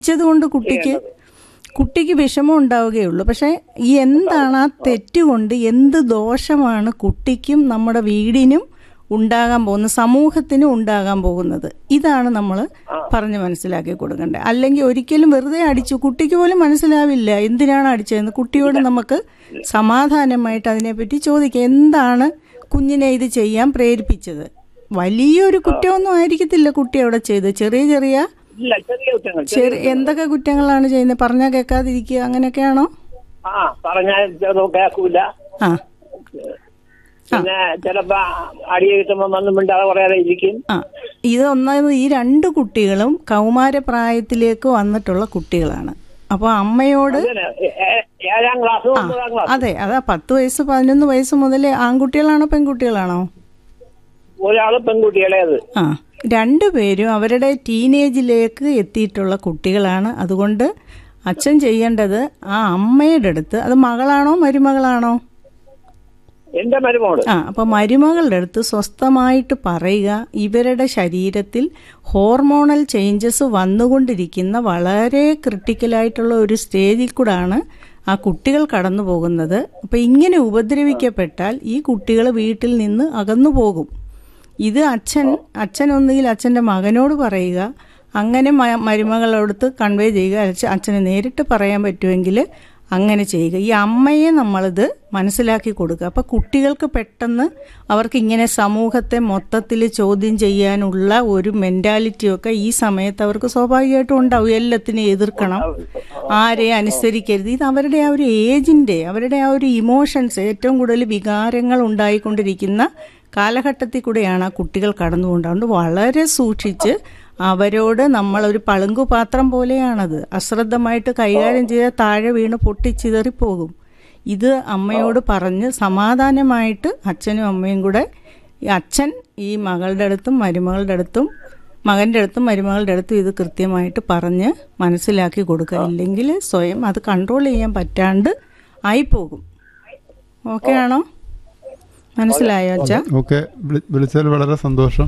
കൊണ്ട് കുട്ടിക്ക് കുട്ടിക്ക് വിഷമം ഉണ്ടാവുകയുള്ളൂ പക്ഷേ ഈ എന്താണ് ആ തെറ്റുകൊണ്ട് എന്ത് ദോഷമാണ് കുട്ടിക്കും നമ്മുടെ വീടിനും ഉണ്ടാകാൻ പോകുന്നത് സമൂഹത്തിനും ഉണ്ടാകാൻ പോകുന്നത് ഇതാണ് നമ്മൾ പറഞ്ഞ് മനസ്സിലാക്കി കൊടുക്കേണ്ടത് അല്ലെങ്കിൽ ഒരിക്കലും വെറുതെ അടിച്ചു കുട്ടിക്ക് പോലും മനസ്സിലാവില്ല എന്തിനാണ് അടിച്ചതെന്ന് കുട്ടിയോട് നമുക്ക് സമാധാനമായിട്ട് അതിനെപ്പറ്റി ചോദിക്കാം എന്താണ് കുഞ്ഞിനെ ഇത് ചെയ്യാൻ പ്രേരിപ്പിച്ചത് വലിയൊരു കുറ്റമൊന്നും ആയിരിക്കത്തില്ല കുട്ടി അവിടെ ചെയ്തത് ചെറിയ ചെറിയ ഇല്ല ചെറിയ കുറ്റങ്ങൾ ചെറിയ എന്തൊക്കെ കുറ്റങ്ങളാണ് ചെയ്യുന്നത് പറഞ്ഞാൽ കേൾക്കാതിരിക്കുക അങ്ങനെയൊക്കെയാണോ ആ പറഞ്ഞാൽ ചിലപ്പോ കേൾക്കൂല ആ പിന്നെ ചിലപ്പോ അടി കിട്ടുമ്പോ വന്നും മിണ്ടാതെ പറയാതെ ഇരിക്കും ആ ഇത് ഒന്നാമത് ഈ രണ്ട് കുട്ടികളും കൗമാരപ്രായത്തിലേക്ക് വന്നിട്ടുള്ള കുട്ടികളാണ് അപ്പോൾ അമ്മയോട് അങ്ങനെ ഏ- ഏ- ഏഴാം ക്ലാസ് ഒമ്പതാം ക്ലാസ് അതെ അതാ പത്ത് വയസ്സ് പതിനൊന്ന് വയസ്സ് മുതൽ ആൺകുട്ടികളാണോ പെൺകുട്ടികളാണോ ഒരാള് പെൺകുട്ടികളേത് ആ രണ്ടുപേരും അവരുടെ ടീനേജിലേക്ക് എത്തിയിട്ടുള്ള കുട്ടികളാണ് അതുകൊണ്ട് അച്ഛൻ ചെയ്യേണ്ടത് ആ അമ്മയുടെ അടുത്ത് അത് മകളാണോ മരുമകളാണോ എന്റെ മരുമോള് ആ അപ്പോൾ മരുമകളുടെ അടുത്ത് സ്വസ്ഥമായിട്ട് പറയുക ഇവരുടെ ശരീരത്തിൽ ഹോർമോണൽ ചേഞ്ചസ് വന്നുകൊണ്ടിരിക്കുന്ന വളരെ ക്രിട്ടിക്കലായിട്ടുള്ള ഒരു സ്റ്റേജിൽ കൂടാണ് ആ കുട്ടികൾ കടന്നു പോകുന്നത് അപ്പോൾ ഇങ്ങനെ ഉപദ്രവിക്കപ്പെട്ടാൽ ഈ കുട്ടികൾ വീട്ടിൽ നിന്ന് അകന്നു പോകും ഇത് അച്ഛൻ അച്ഛൻ ഒന്നുകിൽ അച്ഛൻ്റെ മകനോട് പറയുക അങ്ങനെ മ- മരുമകളോടത്ത് കൺവേ ചെയ്യുക അച്ഛ- അച്ഛന് നേരിട്ട് പറയാൻ പറ്റുമെങ്കിൽ അങ്ങനെ ചെയ്യുക ഈ അമ്മയെ നമ്മളിത് മനസ്സിലാക്കി കൊടുക്കുക അപ്പോൾ കുട്ടികൾക്ക് പെട്ടെന്ന് അവർക്ക് ഇങ്ങനെ സമൂഹത്തെ മൊത്തത്തിൽ ചോദ്യം ചെയ്യാനുള്ള ഒരു മെൻറ്റാലിറ്റിയൊക്കെ ഈ സമയത്ത് അവർക്ക് സ്വാഭാവികമായിട്ടും ഉണ്ടാവും എല്ലാത്തിനും എതിർക്കണം ആരെയും അനുസരിക്കരുത് ഇത് അവരുടെ ആ ഒരു ഏജിൻ്റെ അവരുടെ ആ ഒരു ഇമോഷൻസ് ഏറ്റവും കൂടുതൽ വികാരങ്ങൾ ഉണ്ടായിക്കൊണ്ടിരിക്കുന്ന കാലഘട്ടത്തിൽ കൂടെയാണ് ആ കുട്ടികൾ കടന്നുകൊണ്ടുകൊണ്ട് വളരെ സൂക്ഷിച്ച് അവരോട് നമ്മളൊരു പളുങ്കുപാത്രം പോലെയാണത് അശ്രദ്ധമായിട്ട് കൈകാര്യം ചെയ്താൽ താഴെ വീണ് പൊട്ടിച്ചിതറിപ്പോകും ഇത് അമ്മയോട് പറഞ്ഞ് സമാധാനമായിട്ട് അച്ഛനും അമ്മയും കൂടെ ഈ അച്ഛൻ ഈ മകളുടെ അടുത്തും മരുമകളുടെ അടുത്തും മകൻ്റെ അടുത്തും മരുമകളുടെ അടുത്തും ഇത് കൃത്യമായിട്ട് പറഞ്ഞ് മനസ്സിലാക്കി കൊടുക്കുക ഇല്ലെങ്കിൽ സ്വയം അത് കൺട്രോൾ ചെയ്യാൻ പറ്റാണ്ട് ആയിപ്പോകും ഓക്കെ ആണോ മനസ്സിലായോ അച്ഛാ ഓക്കെ വിളി- വിളിച്ചതിൽ വളരെ സന്തോഷം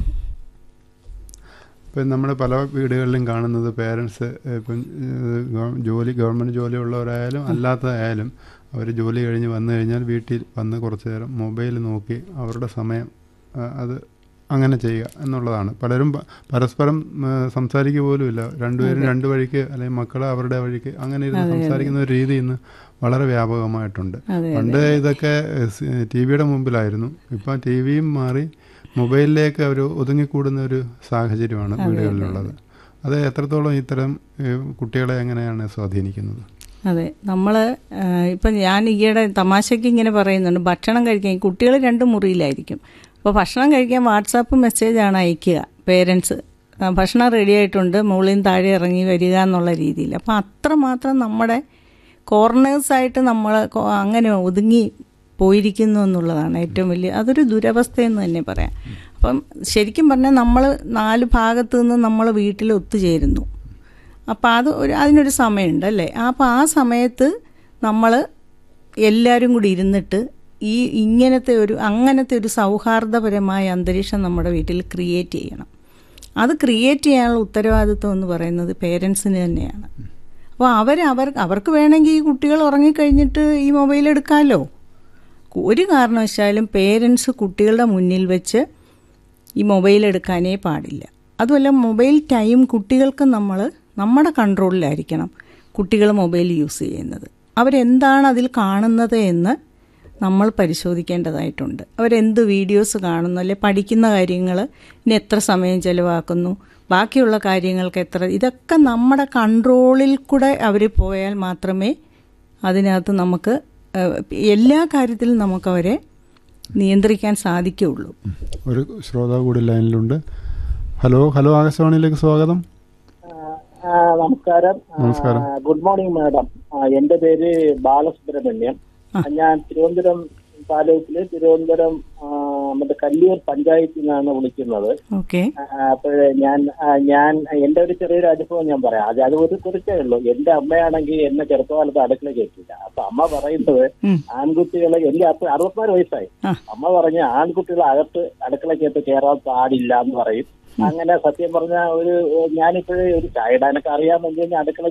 ഇപ്പം നമ്മൾ പല വീടുകളിലും കാണുന്നത് പേരൻസ് ഇപ്പം ഏഹ്, ഗവ- ജോലി ഗവൺമെൻറ് ജോലിയുള്ളവരായാലും അല്ലാത്തതായാലും അവർ ജോലി കഴിഞ്ഞ് വന്നു കഴിഞ്ഞാൽ വീട്ടിൽ വന്ന് കുറച്ച് നേരം മൊബൈൽ നോക്കി അവരുടെ സമയം ആ, അത് അങ്ങനെ ചെയ്യുക എന്നുള്ളതാണ് പലരും പ- പരസ്പരം ഏഹ്, സംസാരിക്കുക പോലുമില്ല രണ്ടുപേരും രണ്ട് വഴിക്ക് അല്ലെങ്കിൽ മക്കൾ അവരുടെ വഴിക്ക് അങ്ങനെ ഇരുന്ന് സംസാരിക്കുന്ന ഒരു രീതി ഇന്ന് വളരെ വ്യാപകമായിട്ടുണ്ട് അതെ പണ്ട് ഇതൊക്കെ ടി വിയുടെ മുമ്പിലായിരുന്നു ഇപ്പം ടി വിയും മാറി മൊബൈലിലേക്ക് അവർ ഒതുങ്ങിക്കൂടുന്ന ഒരു സാഹചര്യമാണ് വീടുകളിലുള്ളത് അത് എത്രത്തോളം ഇത്തരം ഏഹ്, കുട്ടികളെ എങ്ങനെയാണ് സ്വാധീനിക്കുന്നത് അതെ നമ്മൾ ഇപ്പം ഞാൻ ഈയിടെ തമാശയ്ക്ക് ഇങ്ങനെ പറയുന്നുണ്ട് ഭക്ഷണം കഴിക്കാൻ കുട്ടികൾ രണ്ട് മുറിയിലായിരിക്കും അപ്പോൾ ഭക്ഷണം കഴിക്കാൻ വാട്സാപ്പ് മെസ്സേജാണ് അയക്കുക പേരൻസ് ഭക്ഷണം റെഡി ആയിട്ടുണ്ട് മുകളിൽ നിന്ന് താഴെ ഇറങ്ങി വരിക എന്നുള്ള രീതിയിൽ അപ്പോൾ അത്രമാത്രം നമ്മുടെ കോർണേഴ്സായിട്ട് നമ്മൾ കൊ- അങ്ങനെ ഒതുങ്ങി പോയിരിക്കുന്നു എന്നുള്ളതാണ് ഏറ്റവും വലിയ അതൊരു ദുരവസ്ഥയെന്ന് തന്നെ പറയാം അപ്പം ശരിക്കും പറഞ്ഞാൽ നമ്മൾ നാല് ഭാഗത്തു നിന്ന് നമ്മൾ വീട്ടിൽ ഒത്തുചേരുന്നു അപ്പോൾ അത് ഒരു അതിനൊരു സമയമുണ്ട് അല്ലേ അപ്പോൾ ആ സമയത്ത് നമ്മൾ എല്ലാവരും കൂടി ഇരുന്നിട്ട് ഈ ഇങ്ങനത്തെ ഒരു അങ്ങനത്തെ ഒരു സൗഹാർദ്ദപരമായ അന്തരീക്ഷം നമ്മുടെ വീട്ടിൽ ക്രിയേറ്റ് ചെയ്യണം അത് ക്രിയേറ്റ് ചെയ്യാനുള്ള ഉത്തരവാദിത്വം എന്ന് പറയുന്നത് പേരൻസിന് തന്നെയാണ് അപ്പോൾ അവർ അവർ അവർക്ക് വേണമെങ്കിൽ ഈ കുട്ടികൾ ഉറങ്ങിക്കഴിഞ്ഞിട്ട് ഈ മൊബൈൽ എടുക്കാമല്ലോ ഒരു കാരണവശാലും പേരൻസ് കുട്ടികളുടെ മുന്നിൽ വെച്ച് ഈ മൊബൈൽ എടുക്കാനേ പാടില്ല അതുമല്ല മൊബൈൽ ടൈം കുട്ടികൾക്ക് നമ്മൾ നമ്മുടെ കൺട്രോളിലായിരിക്കണം കുട്ടികൾ മൊബൈൽ യൂസ് ചെയ്യുന്നത് അവരെന്താണ് അതിൽ കാണുന്നത് എന്ന് നമ്മൾ പരിശോധിക്കേണ്ടതായിട്ടുണ്ട് അവരെന്ത് വീഡിയോസ് കാണുന്നു അല്ലെ പഠിക്കുന്ന കാര്യങ്ങൾ ഇനി എത്ര സമയം ചിലവാക്കുന്നു ബാക്കിയുള്ള കാര്യങ്ങൾക്ക് എത്ര ഇതൊക്കെ നമ്മുടെ കൺട്രോളിൽ കൂടെ അവർ പോയാൽ മാത്രമേ അതിനകത്ത് നമുക്ക് ഏഹ്, എല്ലാ കാര്യത്തിലും നമുക്കവരെ നിയന്ത്രിക്കാൻ സാധിക്കുകയുള്ളൂ ഒരു ശ്രോതാവ് കൂടി ലൈനിലുണ്ട് ഹലോ ഹലോ ആകാശവാണിയിലേക്ക് സ്വാഗതം ആ, നമസ്കാരം ആ, നമസ്കാരം. ഗുഡ് മോർണിംഗ് മാഡം ആ, എന്റെ പേര് ബാലസുബ്രഹ്മണ്യം ഞാൻ തിരുവനന്തപുരം താലൂക്കില് തിരുവനന്തപുരം ആ, മറ്റേ കല്ലിയൂർ പഞ്ചായത്തിൽ നിന്നാണ് വിളിക്കുന്നത് ഓക്കെ അപ്പോൾ ഞാൻ ആ, ഞാൻ എന്റെ ഒരു ചെറിയൊരു അനുഭവം ഞാൻ പറയാം അത് അത് ഒരു കുറിച്ചേ ഉള്ളൂ എന്റെ അമ്മയാണെങ്കിൽ എന്നെ ചെറുപ്പകാലത്ത് അടുക്കള കയറ്റില്ല അപ്പൊ അമ്മ പറയുന്നത് ഉം. ആൺകുട്ടികളെ എനിക്ക് അപ്പൊ അറുപത്തിനാല് വയസ്സായി ആ. അമ്മ പറഞ്ഞ ആൺകുട്ടികൾ അകത്ത് അടുക്കളക്കകത്ത് കയറാൻ പാടില്ല എന്ന് പറയും അങ്ങനെ സത്യം പറഞ്ഞ ഒരു ഞാനിപ്പോഴേ ഒരു ചായ ഇടാനൊക്കെ അറിയാമെങ്കിൽ അടുക്കള